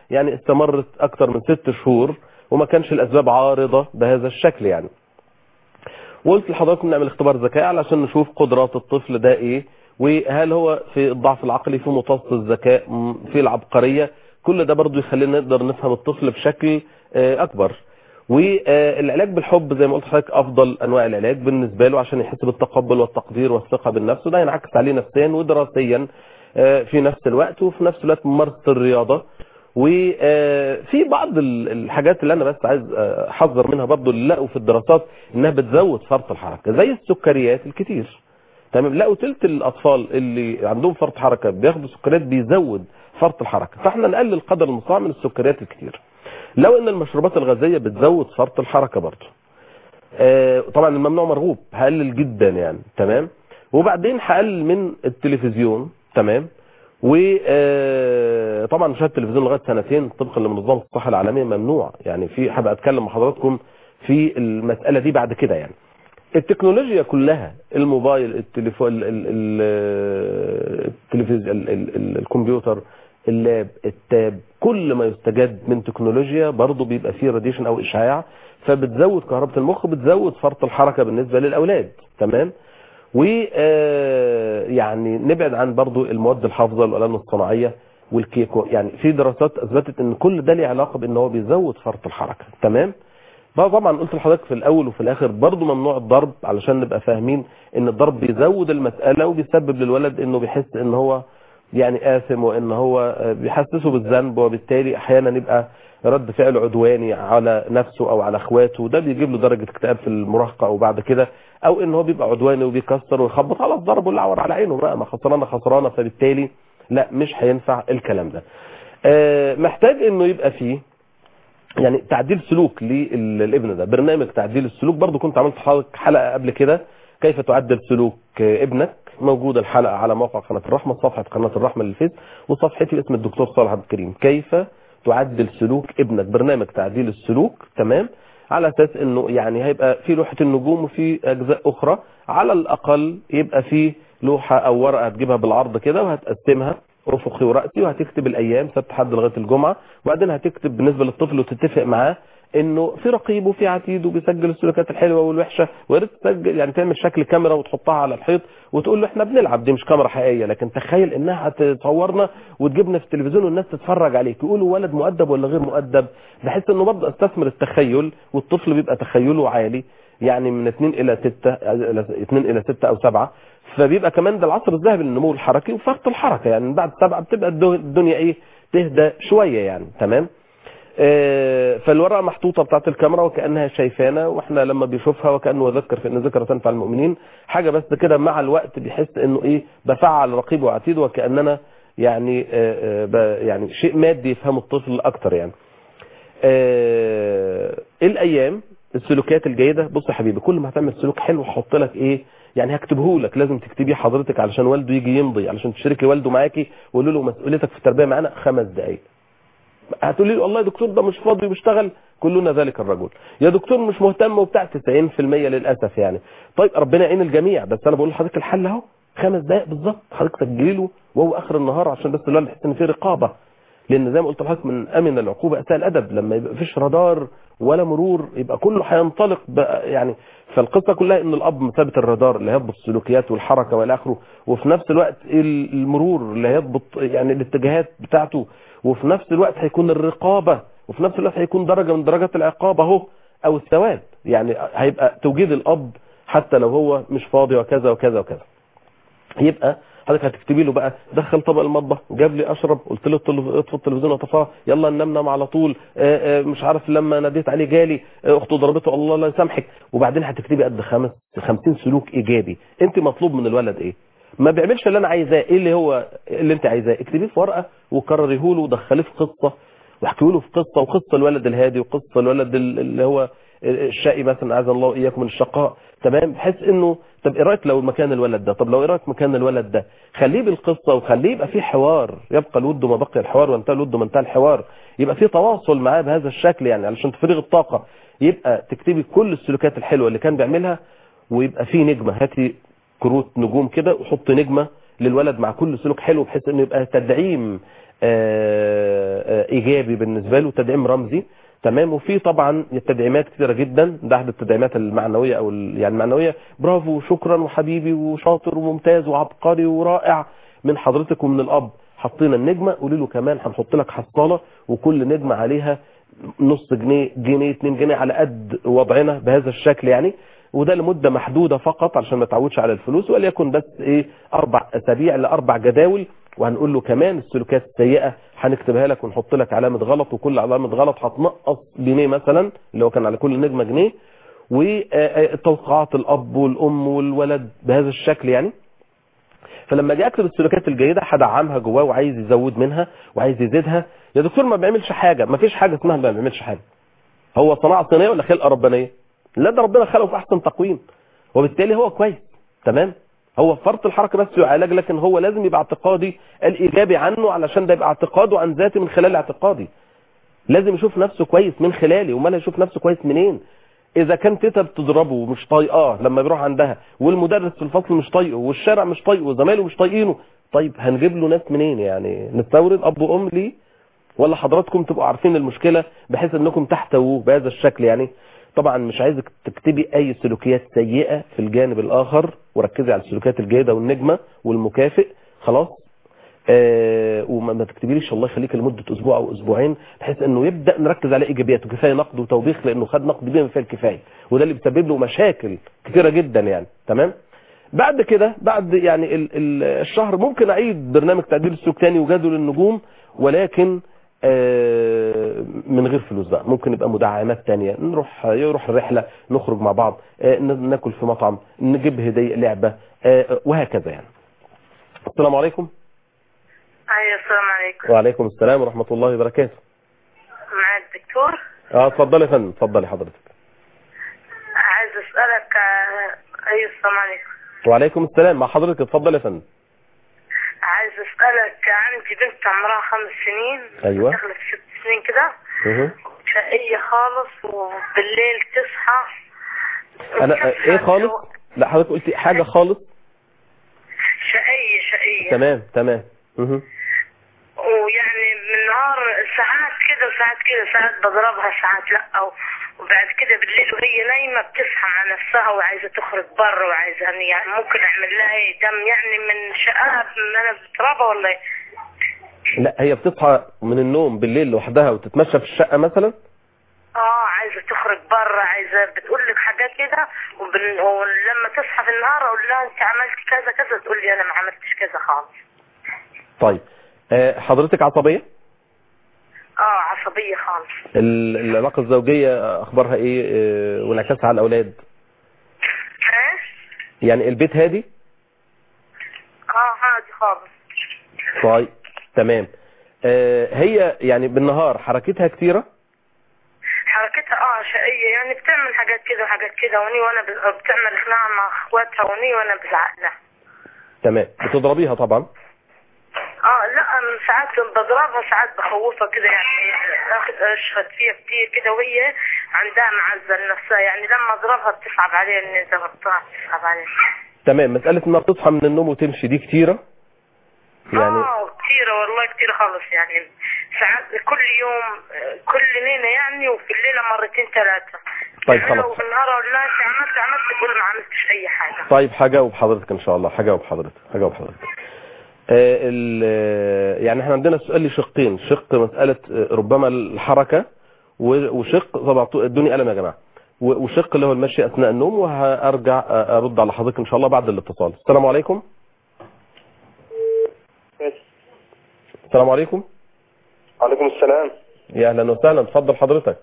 يعني استمرت اكتر من ست شهور وما كانش الاسباب عارضة بهذا الشكل يعني وقلت لحضراتكم نعمل اختبار ذكاء علشان نشوف قدرات الطفل ده ايه وهل هو في الضعف العقلي في متوسط الذكاء م- في العبقرية كل ده برضو يخلينا نقدر نفهم الطفل بشكل آه، اكبر والعلاج بالحب زي ما قلت لحضرتك افضل انواع العلاج بالنسبه له عشان يحس بالتقبل والتقدير والثقه بالنفس وده ينعكس عليه نفسيا ودراسيا آه، في نفس الوقت وفي نفس الوقت ممارسه الرياضه وفي بعض ال- الحاجات اللي انا بس عايز آه، احذر منها برضو اللي لقوا في الدراسات انها بتزود فرط الحركه زي السكريات الكتير تمام لقوا تلت الاطفال اللي عندهم فرط حركه بياخدوا سكريات بيزود فرط الحركه فاحنا نقلل قدر المستطاع من السكريات الكتير لو ان المشروبات الغازيه بتزود فرط الحركه برضه آه، طبعا الممنوع مرغوب هقلل جدا يعني تمام وبعدين هقلل من التلفزيون تمام وطبعا مشاهده التلفزيون لغايه سنتين طبقا لمنظمه الصحه العالميه ممنوع يعني في هبقى اتكلم مع حضراتكم في المساله دي بعد كده يعني التكنولوجيا كلها الموبايل التليفون ال- ال- ال- التلفزيون ال- ال- ال- الكمبيوتر اللاب التاب كل ما يستجد من تكنولوجيا برضه بيبقى فيه راديشن او اشعاع فبتزود كهرباء المخ بتزود فرط الحركه بالنسبه للاولاد تمام و آه، يعني نبعد عن برضو المواد الحافظه والالام الصناعيه والكيك و- يعني في دراسات اثبتت ان كل ده له علاقه بان هو بيزود فرط الحركه تمام بقى طبعا قلت لحضرتك في الاول وفي الاخر برضو ممنوع الضرب علشان نبقى فاهمين ان الضرب بيزود المساله وبيسبب للولد انه بيحس ان هو يعني آثم وان هو آه، بيحسسه بالذنب وبالتالي احيانا يبقى رد فعل عدواني على نفسه او على اخواته وده بيجيب له درجه اكتئاب في المراهقه او بعد كده او ان هو بيبقى عدواني وبيكسر ويخبط على الضرب والعور على عينه بقى ما خسرانه خسرانه فبالتالي لا مش هينفع الكلام ده آه، محتاج انه يبقى فيه يعني تعديل سلوك للابن ده برنامج تعديل السلوك برضو كنت عملت حلقة- حلقة قبل كده كيف تعدل سلوك ابنك موجودة الحلقة على موقع قناة الرحمة صفحة قناة الرحمة للفيس وصفحتي باسم الدكتور صالح عبد الكريم كيف تعدل سلوك ابنك برنامج تعديل السلوك تمام على اساس انه يعني هيبقى في لوحة النجوم وفي اجزاء اخرى على الاقل يبقى في لوحة او ورقة هتجيبها بالعرض كده وهتقسمها افقي ورأسي وهتكتب الايام سبت حد لغايه الجمعه وبعدين هتكتب بالنسبه للطفل وتتفق معاه انه في رقيب وفي عتيد وبيسجل السلوكيات الحلوه والوحشه ويا ريت تسجل يعني تعمل شكل كاميرا وتحطها على الحيط وتقول له احنا بنلعب دي مش كاميرا حقيقيه لكن تخيل انها هتصورنا وتجيبنا في التلفزيون والناس تتفرج عليك يقولوا ولد مؤدب ولا غير مؤدب بحيث انه برضه استثمر التخيل والطفل بيبقى تخيله عالي يعني من 2 الى 6 2 الى 6 او 7 فبيبقى كمان ده العصر الذهبي للنمو الحركي وفرط الحركه يعني من بعد سبعه بتبقى الدو- الدنيا ايه تهدى شويه يعني تمام آه، فالورقه محطوطه بتاعت الكاميرا وكانها شايفانا واحنا لما بيشوفها وكانه يذكر في ان ذكر تنفع المؤمنين حاجه بس كده مع الوقت بيحس انه ايه بفعل رقيب وعتيد وكاننا يعني آه، آه، ب- يعني شيء مادي يفهمه الطفل اكتر يعني آه، الايام السلوكيات الجيده بص يا حبيبي كل ما هتعمل سلوك حلو هحط لك ايه يعني هكتبه لك لازم تكتبيه حضرتك علشان والده يجي يمضي علشان تشاركي والده معاكي وقول له مسؤوليتك في التربيه معانا خمس دقائق هتقولي له والله يا دكتور ده مش فاضي وبيشتغل كلنا ذلك الرجل يا دكتور مش مهتم وبتاع 90% للاسف يعني طيب ربنا يعين الجميع بس انا بقول لحضرتك الحل اهو خمس دقائق بالظبط حضرتك سجلي له وهو اخر النهار عشان بس الولد يحس ان في رقابه لان زي ما قلت لحضرتك من امن العقوبه اساء الادب لما يبقى فيش رادار ولا مرور يبقى كله هينطلق بقى يعني فالقصه كلها ان الاب مثابه الرادار اللي هيضبط السلوكيات والحركه والى اخره وفي نفس الوقت المرور اللي هيضبط يعني الاتجاهات بتاعته وفي نفس الوقت هيكون الرقابه وفي نفس الوقت هيكون درجه من درجات العقاب اهو او الثواب يعني هيبقى توجيه الاب حتى لو هو مش فاضي وكذا وكذا وكذا يبقى حضرتك هتكتبي له بقى دخل طبق المطبخ جاب لي اشرب قلت له التلف- اطفي التلفزيون وطفاه يلا ننام نام على طول آه، آه، مش عارف لما ناديت عليه جالي آه، اخته ضربته الله لا يسامحك وبعدين هتكتبي قد خمس 50 سلوك ايجابي انت مطلوب من الولد ايه ما بيعملش اللي انا عايزاه ايه اللي هو اللي انت عايزاه اكتبيه في ورقه وكرريه له ودخليه في قصه واحكيه له في قصه وقصه الولد الهادي وقصه الولد ال- اللي هو الشقي مثلا اعاذ الله واياكم من الشقاء تمام بحيث انه طب ايه رايك لو مكان الولد ده طب لو ايه رايك مكان الولد ده خليه بالقصه وخليه يبقى في حوار يبقى الود ما بقي الحوار وانتهى الود ما انتهى الحوار يبقى في تواصل معاه بهذا الشكل يعني علشان تفرغ الطاقه يبقى تكتبي كل السلوكيات الحلوه اللي كان بيعملها ويبقى في نجمه هاتي كروت نجوم كده وحط نجمه للولد مع كل سلوك حلو بحيث انه يبقى تدعيم آه، آه، ايجابي بالنسبه له تدعيم رمزي تمام وفي طبعا تدعيمات كثيره جدا ده احد التدعيمات المعنويه او ال- يعني المعنويه برافو شكرا وحبيبي وشاطر وممتاز وعبقري ورائع من حضرتك ومن الاب حطينا النجمه قولي له كمان هنحط لك حصاله وكل نجمه عليها نص جنيه جنيه 2 جنيه على قد وضعنا بهذا الشكل يعني وده لمده محدوده فقط عشان ما تعودش على الفلوس وليكن بس ايه اربع اسابيع لاربع جداول وهنقول له كمان السلوكيات السيئه هنكتبها لك ونحط لك علامه غلط وكل علامه غلط هتنقص جنيه مثلا اللي هو كان على كل نجمه جنيه وتوقعات الاب والام والولد بهذا الشكل يعني فلما اجي اكتب السلوكيات الجيده هدعمها جواه وعايز يزود منها وعايز يزيدها يا دكتور ما بيعملش حاجه ما فيش حاجه اسمها ما بيعملش حاجه هو صناعه صينيه ولا خلقه ربانيه لا ده ربنا خلقه في احسن تقويم وبالتالي هو كويس تمام هو فرط الحركه بس يعالج لكن هو لازم يبقى اعتقادي الايجابي عنه علشان ده يبقى اعتقاده عن ذاتي من خلال اعتقادي لازم يشوف نفسه كويس من خلالي وما يشوف نفسه كويس منين اذا كان تيتا بتضربه ومش طايقاه لما بيروح عندها والمدرس في الفصل مش طايقه والشارع مش طايقه وزمايله مش طايقينه طيب هنجيب له ناس منين يعني نستورد اب وام ليه ولا حضراتكم تبقوا عارفين المشكله بحيث انكم تحتووه بهذا الشكل يعني طبعا مش عايزك تكتبي اي سلوكيات سيئه في الجانب الاخر وركزي على السلوكيات الجيده والنجمه والمكافئ خلاص آه وما ما تكتبيليش الله يخليك لمده اسبوع او اسبوعين بحيث انه يبدا نركز على ايجابياته كفايه نقد وتوبيخ لانه خد نقد بما فيه الكفايه وده اللي بيسبب له مشاكل كثيره جدا يعني تمام بعد كده بعد يعني ال ال الشهر ممكن اعيد برنامج تعديل السلوك تاني وجدول النجوم ولكن آه، من غير فلوس بقى ممكن يبقى مدعمات تانية نروح يروح الرحلة نخرج مع بعض آه، ن- ناكل في مطعم نجيب هدية لعبة آه، وهكذا يعني السلام عليكم ايوه السلام عليكم وعليكم السلام ورحمة الله وبركاته مع الدكتور اه اتفضلي يا فندم اتفضلي حضرتك عايز اسالك آه، ايوه السلام عليكم وعليكم السلام مع حضرتك اتفضل يا فندم عايز اسالك عندي بنت عمرها خمس سنين أيوة. دخلت في ست سنين كده مه. شقية خالص وبالليل تصحى انا آه، ايه خالص لا حضرتك قلتي حاجة خالص شقية شقية تمام تمام مه. ويعني من النهار ساعات كده وساعات كده ساعات بضربها ساعات لا و- وبعد كده بالليل وهي نايمة بتصحى مع نفسها وعايزة تخرج بره وعايزة يعني ممكن اعمل لها إيه دم يعني من شقها من انا بضربها ولا ايه لا هي بتصحى من النوم بالليل لوحدها وتتمشى في الشقة مثلا اه عايزة تخرج بره عايزة بتقول لك حاجات كده وبال... ولما تصحى في النهار اقول لها انت عملت كذا كذا تقول لي انا ما عملتش كذا خالص طيب آه، حضرتك عصبية اه عصبية خالص ال- العلاقة الزوجية أخبارها إيه آه، وانعكاسها على الأولاد ها يعني البيت هادي اه عادي خالص طيب تمام آه، هي يعني بالنهار حركتها كثيرة حركتها اه شقية يعني بتعمل حاجات كده وحاجات كده وني وانا ب... بتعمل خناقة مع اخواتها وني وانا بزعق لها تمام بتضربيها طبعا اه لا من ساعات بضربها ساعات بخوفها كده يعني اخد اشخط فيها كتير كده وهي عندها معزة لنفسها يعني لما اضربها بتصعب عليها اني ضربتها بتصعب عليها تمام مسألة إنها بتصحى من النوم وتمشي دي كتيرة يعني اه كتيرة والله كتيرة خالص يعني ساعات كل يوم آه، كل ليلة يعني وفي الليلة مرتين ثلاثة طيب يعني خلاص. لو بالنهار اقول لها انت عملت عملت تقول ما عملتش اي حاجة طيب هجاوب حضرتك إن شاء الله هجاوب حضرتك هجاوب حضرتك آه، ال- آه، يعني احنا عندنا سؤال لي شقين شق مسألة آه، ربما الحركة و- وشق طبعا ادوني قلم يا جماعة و- وشق اللي هو المشي أثناء النوم وهرجع آه، أرد على حضرتك إن شاء الله بعد الاتصال السلام عليكم السلام عليكم وعليكم السلام يا أهلا وسهلا اتفضل حضرتك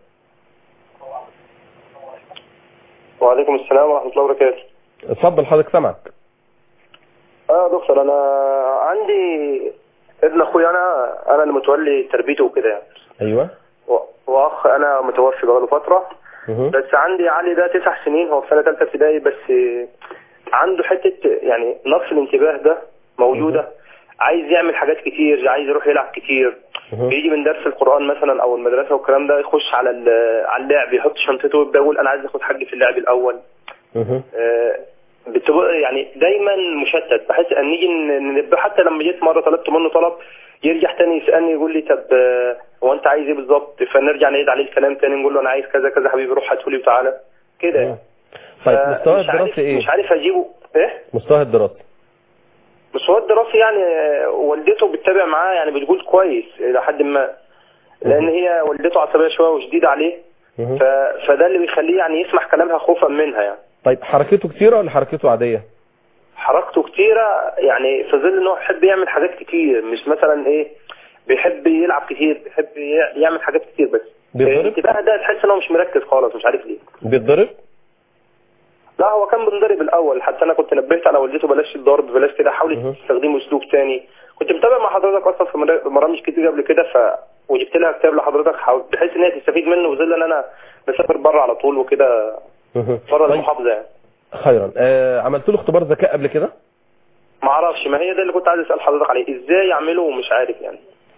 وعليكم السلام ورحمة الله وبركاته اتفضل حضرتك سامعك اه يا دكتور انا عندي ابن اخويا انا انا اللي متولي تربيته وكده يعني أيوه و- واخ انا متوفي بقاله فترة مه. بس عندي علي ده تسع سنين هو في سنة تالتة ابتدائي بس عنده حتة يعني نقص الانتباه ده موجودة عايز يعمل حاجات كتير عايز يروح يلعب كتير مه. بيجي من درس القرآن مثلا او المدرسة والكلام ده يخش على ال- على اللعب يحط شنطته ويبدا يقول انا عايز اخد حاجي في اللعب الاول مه. آه، بتبقى يعني دايما مشتت بحس ان نيجي ن- ننبه حتى لما جيت مره طلبت منه طلب يرجع تاني يسالني يقول لي طب آه، هو انت عايز ايه بالظبط فنرجع نعيد عليه الكلام تاني نقول له انا عايز كذا كذا حبيبي روح هاتولي وتعالى كده يعني. طيب ف- مستوى مش عارف- الدراسي ايه مش عارف اجيبه ايه مستوى الدراسي بس هو الدراسي يعني آه، والدته بتتابع معاه يعني بتقول كويس الى حد ما لان هي والدته عصبيه شويه وشديده عليه مهم. ف... فده اللي بيخليه يعني يسمع كلامها خوفا منها يعني طيب حركته كتيرة ولا حركته عادية حركته كتيرة يعني في ظل ان هو بيحب يعمل حاجات كتير مش مثلا ايه بيحب يلعب كتير بيحب ي- يعمل حاجات كتير بس بيتضرب؟ انتباه ده تحس ان هو مش مركز خالص مش عارف ليه بيتضرب لا هو كان بنضرب الاول حتى انا كنت نبهت على والدته بلاش الضرب بلاش كده مه. حاولي تستخدمي اسلوب تاني كنت متابع مع حضرتك اصلا في مرا- برامج كتير قبل كده ف وجبت لها كتاب لحضرتك حاول- بحيث ان هي تستفيد منه في ظل ان انا بسافر بره على طول وكده مهم. بره طيب المحافظه يعني خيرا آه عملت له اختبار ذكاء قبل كده ما اعرفش ما هي ده اللي كنت عايز اسال حضرتك عليه ازاي اعمله ومش عارف يعني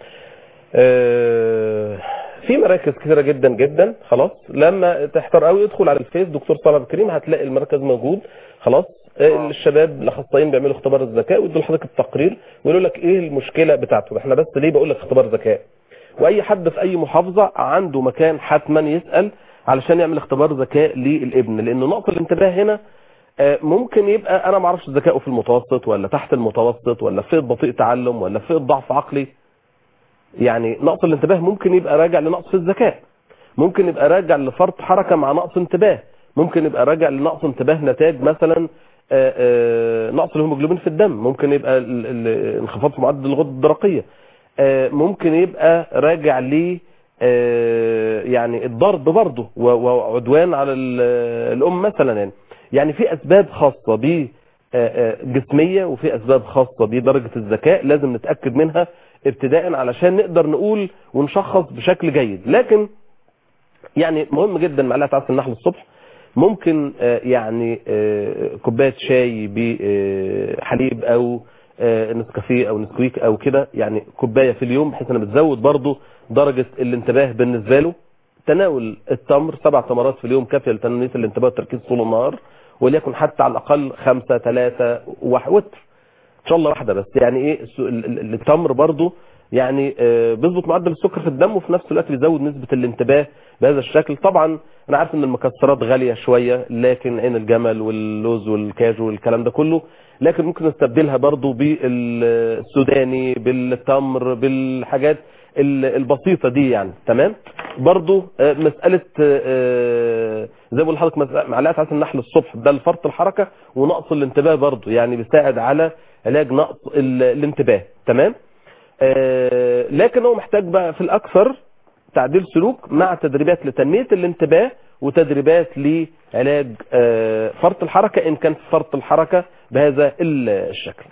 آه، في مراكز كثيرة جدا جدا خلاص لما تحتار قوي ادخل على الفيس دكتور صلاح عبد الكريم هتلاقي المركز موجود خلاص آه، الشباب الاخصائيين بيعملوا اختبار الذكاء ويدوا لحضرتك التقرير ويقولوا لك ايه المشكله بتاعته احنا بس ليه بقول لك اختبار ذكاء واي حد في اي محافظه عنده مكان حتما يسال علشان يعمل اختبار ذكاء للابن لان نقطه الانتباه هنا آه، ممكن يبقى انا ما اعرفش ذكائه في المتوسط ولا تحت المتوسط ولا في بطيء تعلم ولا في ضعف عقلي يعني نقص الانتباه ممكن يبقى راجع لنقص في الذكاء ممكن يبقى راجع لفرط حركة مع نقص انتباه ممكن يبقى راجع لنقص انتباه نتاج مثلا آه، آه، نقص الهيموجلوبين في الدم ممكن يبقى ال- ال- انخفاض في معدل الغدة الدرقية آه، ممكن يبقى راجع ل آه، يعني الضرب برضه و- وعدوان على ال- الام مثلا يعني يعني في اسباب خاصة ب آه، آه، جسمية وفي اسباب خاصة بدرجة الذكاء لازم نتأكد منها ابتداء علشان نقدر نقول ونشخص بشكل جيد لكن يعني مهم جدا معلقه عسل النحل الصبح ممكن آه، يعني آه، كوبايه شاي بحليب او آه، نسكافيه او نسكويك او كده يعني كوبايه في اليوم بحيث انها بتزود برضه درجه الانتباه بالنسبه له تناول التمر سبع تمرات في اليوم كافيه لتنميه الانتباه والتركيز طول النهار وليكن حتى على الاقل خمسه ثلاثه وتر ان شاء الله واحده بس يعني ايه الس- ال- ال- التمر برضو يعني آه، بيظبط معدل السكر في الدم وفي نفس الوقت بيزود نسبه الانتباه بهذا الشكل طبعا انا عارف ان المكسرات غاليه شويه لكن عين الجمل واللوز والكاجو والكلام ده كله لكن ممكن نستبدلها برضو بالسوداني بالتمر بالحاجات ال- البسيطه دي يعني تمام برضو آه، مساله آه، زي ما بقول لحضرتك مس- معلقه عسل النحل الصبح ده لفرط الحركه ونقص الانتباه برضو يعني بيساعد على علاج نقص ال- الانتباه تمام آه، لكن هو محتاج بقى في الاكثر تعديل سلوك مع تدريبات لتنميه الانتباه وتدريبات لعلاج آه، فرط الحركه ان كان في فرط الحركه بهذا ال- الشكل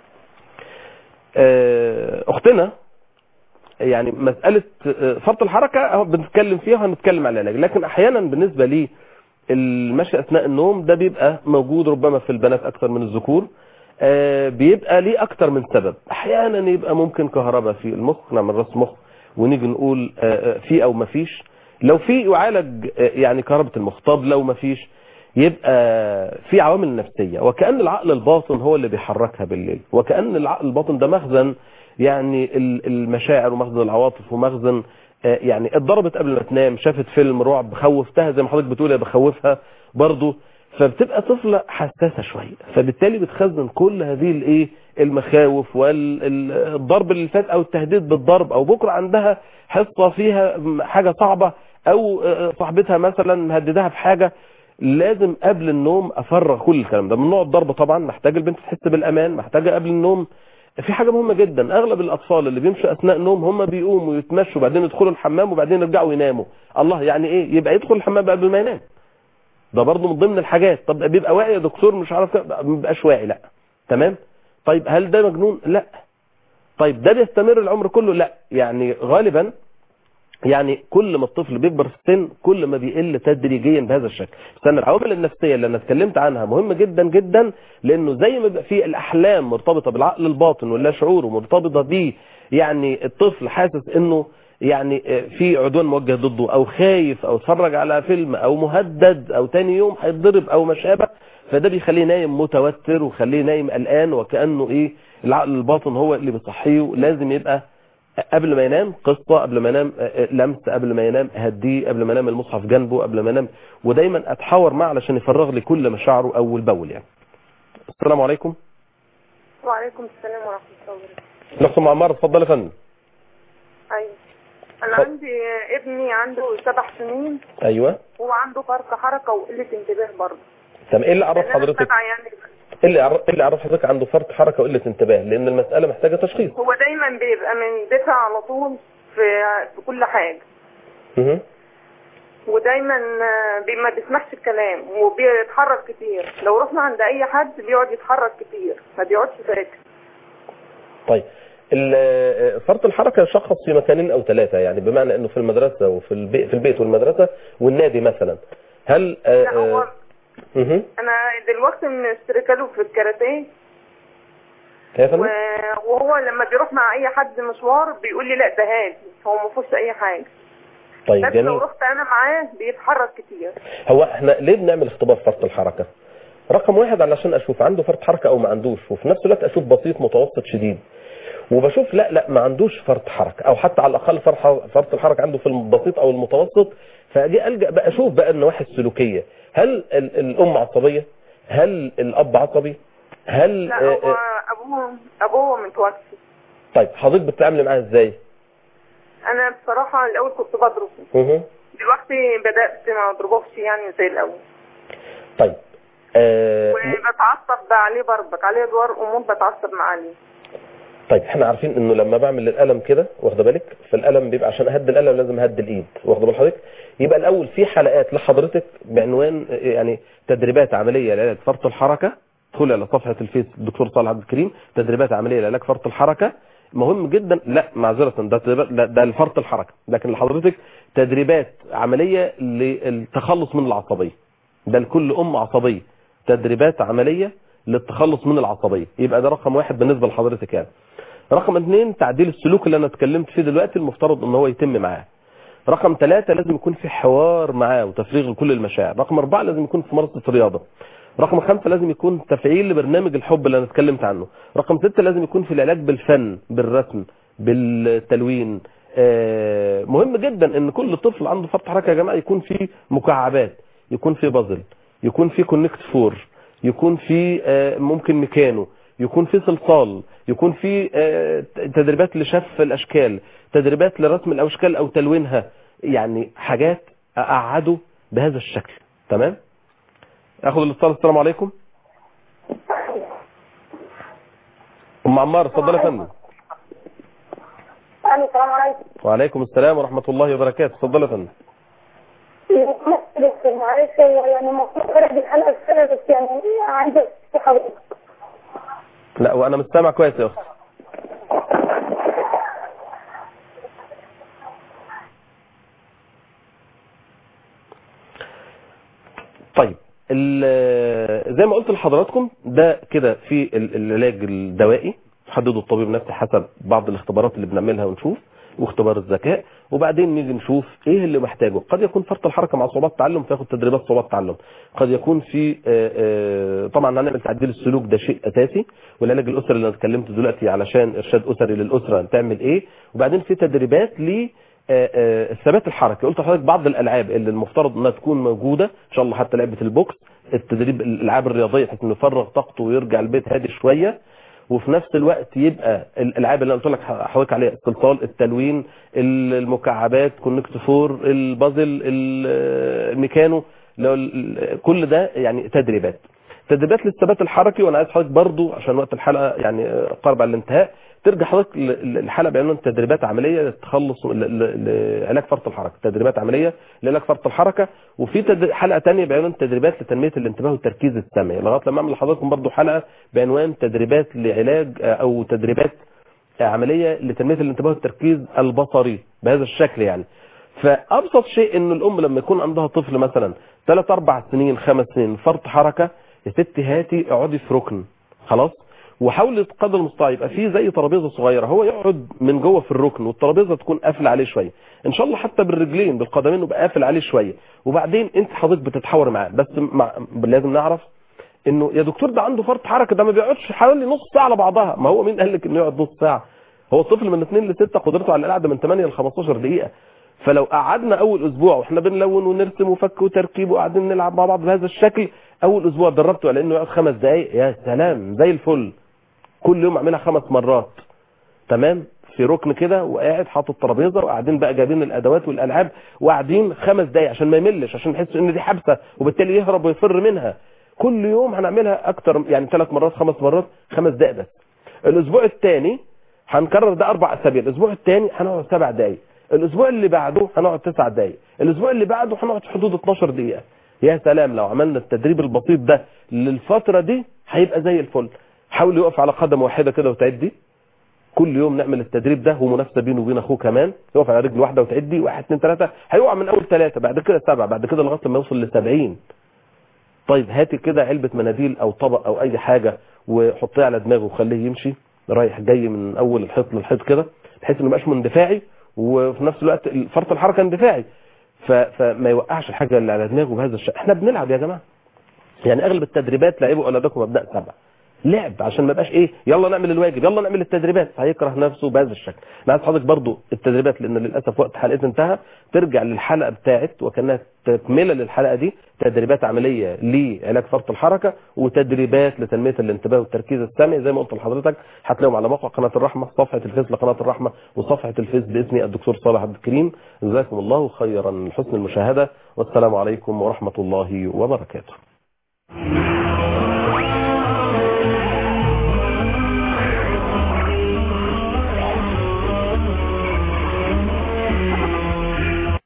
آه، اختنا يعني مسألة آه، فرط الحركة أهو بنتكلم فيها وهنتكلم على العلاج لكن أحيانا بالنسبة لي المشي أثناء النوم ده بيبقى موجود ربما في البنات أكثر من الذكور آه، بيبقى ليه أكثر من سبب أحيانا يبقى ممكن كهرباء في المخ نعمل راس مخ ونيجي نقول آه، آه، في أو مفيش لو في يعالج آه، يعني كهرباء المخ طب لو مفيش يبقى في عوامل نفسية وكأن العقل الباطن هو اللي بيحركها بالليل وكأن العقل الباطن ده مخزن يعني ال- المشاعر ومخزن العواطف ومخزن آه، يعني اتضربت قبل ما تنام شافت فيلم رعب خوفتها زي ما حضرتك بتقول بخوفها برضه فبتبقى طفلة حساسة شوية فبالتالي بتخزن كل هذه الايه المخاوف والضرب اللي فات او التهديد بالضرب او بكرة عندها حصة فيها حاجة صعبة او آه، صاحبتها مثلا مهددها بحاجة لازم قبل النوم افرغ كل الكلام ده ممنوع الضرب طبعا محتاجه البنت تحس بالامان محتاجه قبل النوم في حاجه مهمه جدا اغلب الاطفال اللي بيمشوا اثناء النوم هم بيقوموا يتمشوا وبعدين يدخلوا الحمام وبعدين يرجعوا يناموا الله يعني ايه يبقى يدخل الحمام قبل ما ينام ده برضه من ضمن الحاجات طب بيبقى واعي يا دكتور مش عارف كده. ما بيبقاش واعي لا تمام طيب هل ده مجنون لا طيب ده بيستمر العمر كله لا يعني غالبا يعني كل ما الطفل بيكبر في السن كل ما بيقل تدريجيا بهذا الشكل بس انا العوامل النفسيه اللي انا اتكلمت عنها مهمه جدا جدا لانه زي ما بيبقى في الاحلام مرتبطه بالعقل الباطن واللا شعور ومرتبطه بيه يعني الطفل حاسس انه يعني آه، في عدوان موجه ضده او خايف او اتفرج على فيلم او مهدد او تاني يوم هيتضرب او ما شابه فده بيخليه نايم متوتر وخليه نايم قلقان وكانه ايه العقل الباطن هو اللي بيصحيه لازم يبقى قبل ما ينام قصة قبل ما ينام آه، آه، لمس قبل ما ينام هديه قبل ما ينام المصحف جنبه قبل ما ينام ودايما اتحاور معه علشان يفرغ لي كل مشاعره اول باول يعني السلام عليكم وعليكم السلام ورحمة الله وبركاته الاخت معمر اتفضل يا فندم أيوة أنا اتفضل. عندي ابني عنده سبع سنين ايوه هو عنده فرط حركة وقلة انتباه برضه طب ايه اللي عرف لأن أنا حضرتك سامعة يعني ايه اللي عرف ايه اللي عرف حضرتك عنده فرط حركه وقله انتباه لان المساله محتاجه تشخيص هو دايما بيبقى مندفع على طول في في كل حاجة مه. ودايما آه، بي- ما بيسمعش الكلام وبيتحرك كتير لو رحنا عند اي حد بيقعد يتحرك كتير ما بيقعدش ساكت طيب ال- فرط الحركه يشخص في مكانين او ثلاثه يعني بمعنى انه في المدرسه وفي البيت في البيت والمدرسه والنادي مثلا هل آه، لا هو آه، مه. انا دلوقتي مشتركه له في الكاراتيه يا فندم و- وهو لما بيروح مع اي حد مشوار بيقول لي لا ده هادي هو ما فيهوش اي حاجه طيب بس لو جميل رحت انا معاه بيتحرك كتير هو احنا ليه بنعمل اختبار فرط الحركة رقم واحد علشان اشوف عنده فرط حركة او ما عندوش وفي نفس الوقت اشوف بسيط متوسط شديد وبشوف لا لا ما عندوش فرط حركة او حتى على الاقل فرط فرط الحركة عنده في البسيط او المتوسط فاجي الجا بقى اشوف بقى النواحي السلوكية هل ال- الام عصبية هل الاب عصبي هل لا آه، هو آه، ابوه ابوه متوفي طيب حضرتك بتتعاملي معاه ازاي انا بصراحه الاول كنت بضربه مه. دلوقتي بدات ما اضربوش يعني زي الاول طيب آه، وبتعصب عليه برضك عليه ادوار امور بتعصب مع عليه طيب احنا عارفين انه لما بعمل القلم كده واخده بالك فالقلم بيبقى عشان اهدي القلم لازم اهدي الايد واخده بال حضرتك يبقى الاول في حلقات لحضرتك بعنوان اه، يعني تدريبات عمليه لعلاج فرط الحركه ادخلي على صفحه الفيس الدكتور صالح عبد الكريم تدريبات عمليه لعلاج فرط الحركه مهم جدا لا معذره ده تدريبات- ده, ده لفرط الحركه لكن لحضرتك تدريبات عمليه للتخلص من العصبيه ده لكل ام عصبيه تدريبات عمليه للتخلص من العصبيه يبقى ده رقم واحد بالنسبه لحضرتك يعني رقم اثنين تعديل السلوك اللي انا اتكلمت فيه دلوقتي المفترض ان هو يتم معاه رقم ثلاثة لازم يكون في حوار معاه وتفريغ لكل المشاعر رقم أربعة لازم يكون في ممارسة الرياضة رقم خمسة لازم يكون تفعيل لبرنامج الحب اللي أنا اتكلمت عنه رقم ستة لازم يكون في العلاج بالفن بالرسم بالتلوين آه، مهم جدا ان كل طفل عنده فرط حركة يا جماعة يكون فيه مكعبات يكون فيه بازل يكون فيه كونكت فور يكون فيه آه، ممكن ميكانو يكون في صلصال يكون في آه، تدريبات لشف الاشكال تدريبات لرسم الاشكال او تلوينها يعني حاجات اقعده بهذا الشكل تمام اخذ الاتصال السلام عليكم ام عمار اتفضل يا فندم الو السلام عليكم وعليكم السلام ورحمه الله وبركاته اتفضل يا فندم معلش يعني المفروض فرق الحلقه السنه بس يعني عايزه حضرتك لا وانا مش سامع كويس يا اختي طيب ال- زي ما قلت لحضراتكم ده كده في ال- العلاج الدوائي حدده الطبيب نفسه حسب بعض الاختبارات اللي بنعملها ونشوف واختبار الذكاء وبعدين نيجي نشوف ايه اللي محتاجه قد يكون فرط الحركه مع صعوبات تعلم فياخد تدريبات صعوبات تعلم قد يكون في آه، آه، طبعا هنعمل تعديل السلوك ده شيء اساسي والعلاج الاسري اللي انا اتكلمت دلوقتي علشان ارشاد اسري للاسره تعمل ايه وبعدين في تدريبات ل آه، آه، الثبات الحركي قلت لحضرتك بعض الالعاب اللي المفترض انها تكون موجوده ان شاء الله حتى لعبه البوكس التدريب الالعاب الرياضيه بحيث انه يفرغ طاقته ويرجع البيت هادي شويه وفي نفس الوقت يبقى الالعاب اللي انا قلت لك حضرتك عليها الصلصال التلوين المكعبات كونكت فور البازل ال- الميكانو لو ال- كل ده يعني تدريبات تدريبات للثبات الحركي وانا عايز حضرتك برضو عشان وقت الحلقه يعني قرب على الانتهاء ترجع حضرتك ل- ل- الحلقه بعنوان تدريبات عمليه للتخلص ل- ل- لعلاج فرط الحركه تدريبات عمليه لعلاج فرط الحركه وفي تد- حلقه ثانيه بعنوان تدريبات لتنميه الانتباه والتركيز السمعي لغايه لما اعمل لحضراتكم برضو حلقه بعنوان تدريبات لعلاج آه، او تدريبات عمليه لتنميه الانتباه والتركيز البصري بهذا الشكل يعني فابسط شيء ان الام لما يكون عندها طفل مثلا 3 4 سنين 5 سنين فرط حركه يا ستي هاتي اقعدي في ركن خلاص وحاول قدر المستطاع يبقى فيه زي ترابيزه صغيره هو يقعد من جوه في الركن والترابيزه تكون قافله عليه شويه ان شاء الله حتى بالرجلين بالقدمين يبقى قافل عليه شويه وبعدين انت حضرتك بتتحاور معاه بس مع... لازم نعرف انه يا دكتور ده عنده فرط حركه ده ما بيقعدش حوالي نص ساعه على بعضها ما هو مين قال لك انه يقعد نص ساعه هو الطفل من 2 ل 6 قدرته على القعده من 8 ل 15 دقيقه فلو قعدنا اول اسبوع واحنا بنلون ونرسم وفك وتركيب وقاعدين نلعب مع بعض بهذا الشكل اول اسبوع دربته على انه يقعد خمس دقائق يا سلام زي الفل كل يوم اعملها خمس مرات تمام في ركن كده وقاعد حاطط ترابيزه وقاعدين بقى جايبين الادوات والالعاب وقاعدين خمس دقايق عشان ما يملش عشان يحس ان دي حبسه وبالتالي يهرب ويفر منها كل يوم هنعملها اكتر يعني ثلاث مرات خمس مرات خمس دقائق بس الاسبوع الثاني هنكرر ده اربع اسابيع الاسبوع الثاني هنقعد سبع دقائق الاسبوع اللي بعده هنقعد تسع دقائق الاسبوع اللي بعده هنقعد في حدود 12 دقيقه يا سلام لو عملنا التدريب البسيط ده للفتره دي هيبقى زي الفل حاول يقف على قدم واحده كده وتعدي كل يوم نعمل التدريب ده ومنافسه بينه وبين اخوه كمان يقف على رجل واحده وتعدي واحد اثنين ثلاثه هيقع من اول ثلاثه بعد كده سبعه بعد كده لغايه لما يوصل ل 70 طيب هاتي كده علبه مناديل او طبق او اي حاجه وحطيها على دماغه وخليه يمشي رايح جاي من اول الحيط للحيط كده بحيث انه ما يبقاش مندفاعي وفي نفس الوقت فرط الحركه اندفاعي ف... فما يوقعش الحاجه اللي على دماغه بهذا الشكل احنا بنلعب يا جماعه يعني اغلب التدريبات لعبوا اولادكم مبدا سبع لعب عشان ما يبقاش ايه يلا نعمل الواجب يلا نعمل التدريبات هيكره نفسه بهذا الشكل انا عايز حضرتك برضو التدريبات لان للاسف وقت حلقتنا انتهى ترجع للحلقه بتاعت وكانها تكمله للحلقه دي تدريبات عمليه لعلاج فرط الحركه وتدريبات لتنميه الانتباه والتركيز السمعي زي ما قلت لحضرتك هتلاقيهم على موقع قناه الرحمه صفحه الفيس لقناه الرحمه وصفحه الفيس باسمي الدكتور صالح عبد الكريم جزاكم الله خيرا لحسن المشاهده والسلام عليكم ورحمه الله وبركاته